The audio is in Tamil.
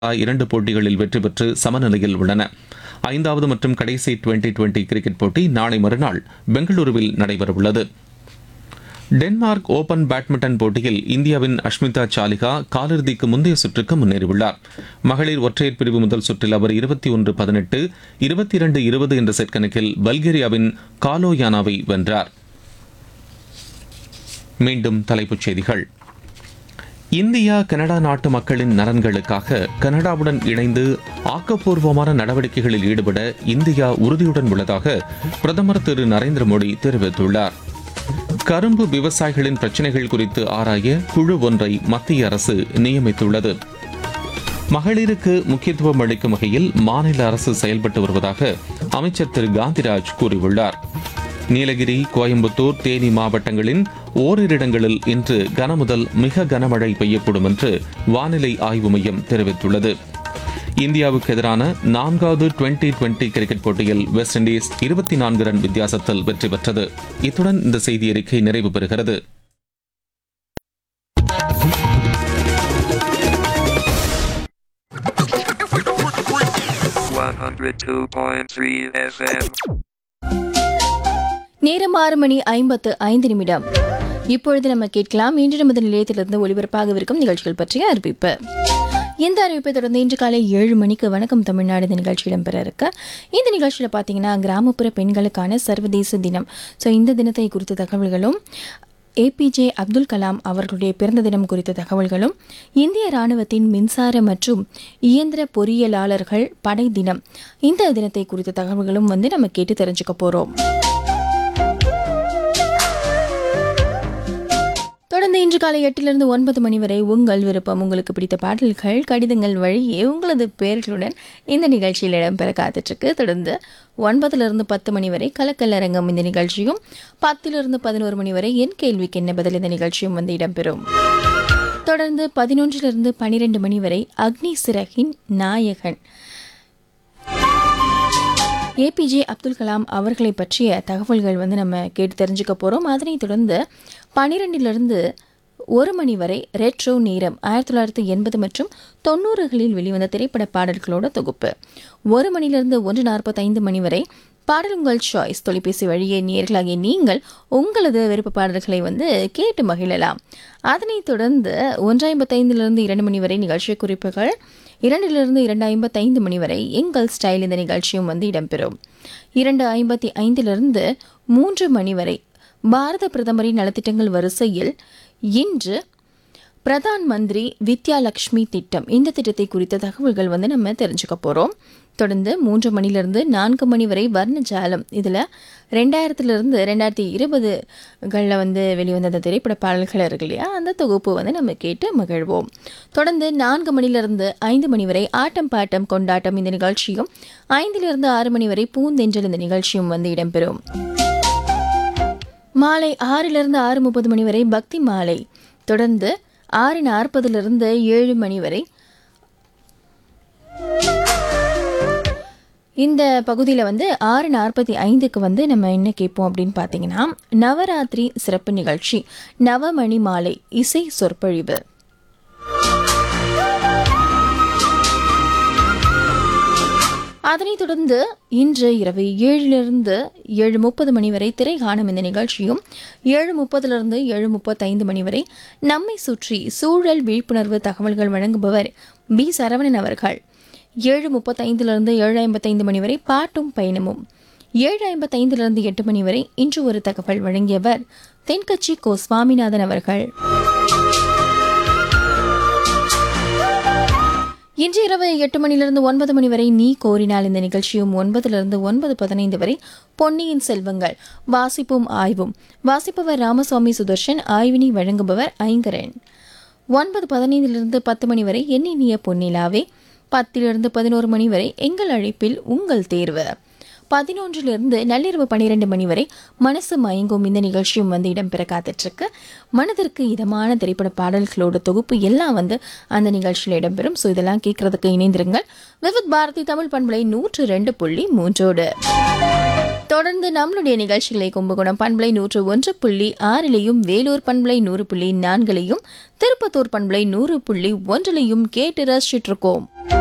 இரண்டு போட்டிகளில் வெற்றி பெற்று சமநிலையில் உள்ளன ஐந்தாவது மற்றும் கடைசி டுவெண்டி டுவெண்டி கிரிக்கெட் போட்டி நாளை மறுநாள் பெங்களூருவில் நடைபெறவுள்ளது டென்மார்க் ஓபன் பேட்மிண்டன் போட்டியில் இந்தியாவின் அஷ்மிதா சாலிகா காலிறுதிக்கு முந்தைய சுற்றுக்கு முன்னேறியுள்ளார் மகளிர் ஒற்றையர் பிரிவு முதல் சுற்றில் அவர் இருபத்தி ஒன்று பதினெட்டு இருபத்தி இரண்டு இருபது என்ற செட் கணக்கில் பல்கேரியாவின் காலோயானாவை வென்றார் மீண்டும் தலைப்புச் செய்திகள் இந்தியா கனடா நாட்டு மக்களின் நலன்களுக்காக கனடாவுடன் இணைந்து ஆக்கப்பூர்வமான நடவடிக்கைகளில் ஈடுபட இந்தியா உறுதியுடன் உள்ளதாக பிரதமர் திரு நரேந்திர மோடி தெரிவித்துள்ளார் கரும்பு விவசாயிகளின் பிரச்சினைகள் குறித்து ஆராய குழு ஒன்றை மத்திய அரசு நியமித்துள்ளது மகளிருக்கு முக்கியத்துவம் அளிக்கும் வகையில் மாநில அரசு செயல்பட்டு வருவதாக அமைச்சர் திரு காந்திராஜ் கூறியுள்ளார் நீலகிரி கோயம்புத்தூர் தேனி மாவட்டங்களின் ஓரிரு இடங்களில் இன்று கனமுதல் மிக கனமழை பெய்யக்கூடும் என்று வானிலை ஆய்வு மையம் தெரிவித்துள்ளது இந்தியாவுக்கு எதிரான நான்காவது டுவெண்டி டுவெண்டி கிரிக்கெட் போட்டியில் வெஸ்ட் இண்டீஸ் இருபத்தி நான்கு ரன் வித்தியாசத்தில் வெற்றி பெற்றது இத்துடன் இந்த செய்தி அறிக்கை நிறைவு பெறுகிறது one hundred two point three FM. நேரம் ஆறு மணி ஐம்பத்து ஐந்து நிமிடம் இப்பொழுது நம்ம கேட்கலாம் இன்று நமது நிலையத்திலிருந்து ஒளிபரப்பாகவிருக்கும் நிகழ்ச்சிகள் பற்றிய அறிவிப்பு இந்த அறிவிப்பை தொடர்ந்து இன்று காலை ஏழு மணிக்கு வணக்கம் தமிழ்நாடு இந்த நிகழ்ச்சி இடம்பெற இருக்கு இந்த நிகழ்ச்சியில் பார்த்தீங்கன்னா கிராமப்புற பெண்களுக்கான சர்வதேச தினம் ஸோ இந்த தினத்தை குறித்த தகவல்களும் ஏபிஜே அப்துல் கலாம் அவர்களுடைய பிறந்த தினம் குறித்த தகவல்களும் இந்திய ராணுவத்தின் மின்சார மற்றும் இயந்திர பொறியியலாளர்கள் படை தினம் இந்த தினத்தை குறித்த தகவல்களும் வந்து நம்ம கேட்டு தெரிஞ்சுக்க போகிறோம் தொடர்ந்து இன்று காலை எட்டிலிருந்து ஒன்பது மணி வரை உங்கள் விருப்பம் உங்களுக்கு பிடித்த பாடல்கள் கடிதங்கள் வழியே உங்களது பெயர்களுடன் இந்த நிகழ்ச்சியில் இடம்பெற காத்துட்ருக்கு தொடர்ந்து ஒன்பதிலிருந்து பத்து மணி வரை கலக்கல் அரங்கம் இந்த நிகழ்ச்சியும் பத்திலிருந்து பதினோரு மணி வரை என் கேள்விக்கு என்ன பதில் இந்த நிகழ்ச்சியும் வந்து இடம்பெறும் தொடர்ந்து பதினொன்றிலிருந்து பனிரெண்டு மணி வரை அக்னி சிறகின் நாயகன் ஏபிஜே அப்துல் கலாம் அவர்களை பற்றிய தகவல்கள் வந்து நம்ம கேட்டு தெரிஞ்சுக்க போகிறோம் அதனைத் தொடர்ந்து பனிரெண்டிலிருந்து ஒரு மணி வரை ரெட்ரோ நேரம் ஆயிரத்தி தொள்ளாயிரத்தி எண்பது மற்றும் தொண்ணூறுகளில் வெளிவந்த திரைப்பட பாடல்களோட தொகுப்பு ஒரு மணிலிருந்து ஒன்று நாற்பத்தைந்து மணி வரை பாடல் உங்கள் சாய்ஸ் தொலைபேசி வழியே நேர்களாகிய நீங்கள் உங்களது விருப்ப பாடல்களை வந்து கேட்டு மகிழலாம் அதனைத் தொடர்ந்து ஒன்று ஐம்பத்தைந்திலிருந்து இரண்டு மணி வரை நிகழ்ச்சி குறிப்புகள் இரண்டிலிருந்து இரண்டு ஐம்பத்தைந்து மணி வரை எங்கள் ஸ்டைல் இந்த நிகழ்ச்சியும் வந்து இடம்பெறும் இரண்டு ஐம்பத்தி ஐந்திலிருந்து மூன்று மணி வரை பாரத பிரதமரின் நலத்திட்டங்கள் வரிசையில் இன்று பிரதான் மந்திரி வித்யாலக்ஷ்மி திட்டம் இந்த திட்டத்தை குறித்த தகவல்கள் வந்து நம்ம தெரிஞ்சுக்க போகிறோம் தொடர்ந்து மூன்று மணிலிருந்து நான்கு மணி வரை வர்ணஜாலம் இதில் ரெண்டாயிரத்துலேருந்து ரெண்டாயிரத்தி இருபதுகளில் வந்து வெளிவந்த அந்த திரைப்பட பாடல்கள் இருக்கு இல்லையா அந்த தொகுப்பு வந்து நம்ம கேட்டு மகிழ்வோம் தொடர்ந்து நான்கு மணிலிருந்து ஐந்து மணி வரை ஆட்டம் பாட்டம் கொண்டாட்டம் இந்த நிகழ்ச்சியும் ஐந்திலிருந்து ஆறு மணி வரை பூந்தென்றல் இந்த நிகழ்ச்சியும் வந்து இடம்பெறும் மாலை ஆறிலிருந்து ஆறு முப்பது மணி வரை பக்தி மாலை தொடர்ந்து ஆறு நாற்பதிலிருந்து ஏழு மணி வரை இந்த பகுதியில் வந்து ஆறு நாற்பத்தி ஐந்துக்கு வந்து நம்ம என்ன கேட்போம் அப்படின்னு பார்த்தீங்கன்னா நவராத்திரி சிறப்பு நிகழ்ச்சி நவமணி மாலை இசை சொற்பொழிவு அதனைத் தொடர்ந்து இன்று இரவு ஏழிலிருந்து ஏழு முப்பது மணி வரை திரை காணும் இந்த நிகழ்ச்சியும் ஏழு முப்பதிலிருந்து ஏழு முப்பத்தைந்து மணி வரை நம்மை சுற்றி சூழல் விழிப்புணர்வு தகவல்கள் வழங்குபவர் பி சரவணன் அவர்கள் ஏழு முப்பத்தைந்திலிருந்து ஏழு ஐம்பத்தைந்து மணி வரை பாட்டும் பயணமும் ஏழு ஐம்பத்தைந்திலிருந்து எட்டு மணி வரை இன்று ஒரு தகவல் வழங்கியவர் தென்கட்சி கோ சுவாமிநாதன் அவர்கள் இன்று இரவு எட்டு மணிலிருந்து ஒன்பது மணி வரை நீ கோரினால் இந்த நிகழ்ச்சியும் ஒன்பதிலிருந்து ஒன்பது பதினைந்து வரை பொன்னியின் செல்வங்கள் வாசிப்பும் ஆய்வும் வாசிப்பவர் ராமசுவாமி சுதர்ஷன் ஆய்வினி வழங்குபவர் ஐங்கரன் ஒன்பது பதினைந்திலிருந்து பத்து மணி வரை எண்ணினிய பொன்னிலாவே பத்திலிருந்து பதினோரு மணி வரை எங்கள் அழைப்பில் உங்கள் தேர்வு பதினொன்றிலிருந்து நள்ளிரவு பன்னிரெண்டு மணி வரை மனசு மயங்கும் இந்த நிகழ்ச்சியும் வந்து இடம்பெற காத்துட்ருக்கு மனதிற்கு இதமான திரைப்பட பாடல்களோட தொகுப்பு எல்லாம் வந்து அந்த நிகழ்ச்சியில் இடம்பெறும் ஸோ இதெல்லாம் கேட்கறதுக்கு இணைந்திருங்கள் விவித் பாரதி தமிழ் பண்பலை நூற்று ரெண்டு புள்ளி மூன்றோடு தொடர்ந்து நம்மளுடைய நிகழ்ச்சிகளை கும்பகோணம் பண்பலை நூற்று ஒன்று புள்ளி ஆறிலையும் வேலூர் பண்பலை நூறு புள்ளி நான்கிலையும் திருப்பத்தூர் பண்பலை நூறு புள்ளி ஒன்றிலையும் கேட்டு ரசிச்சிட்டு இருக்கோம்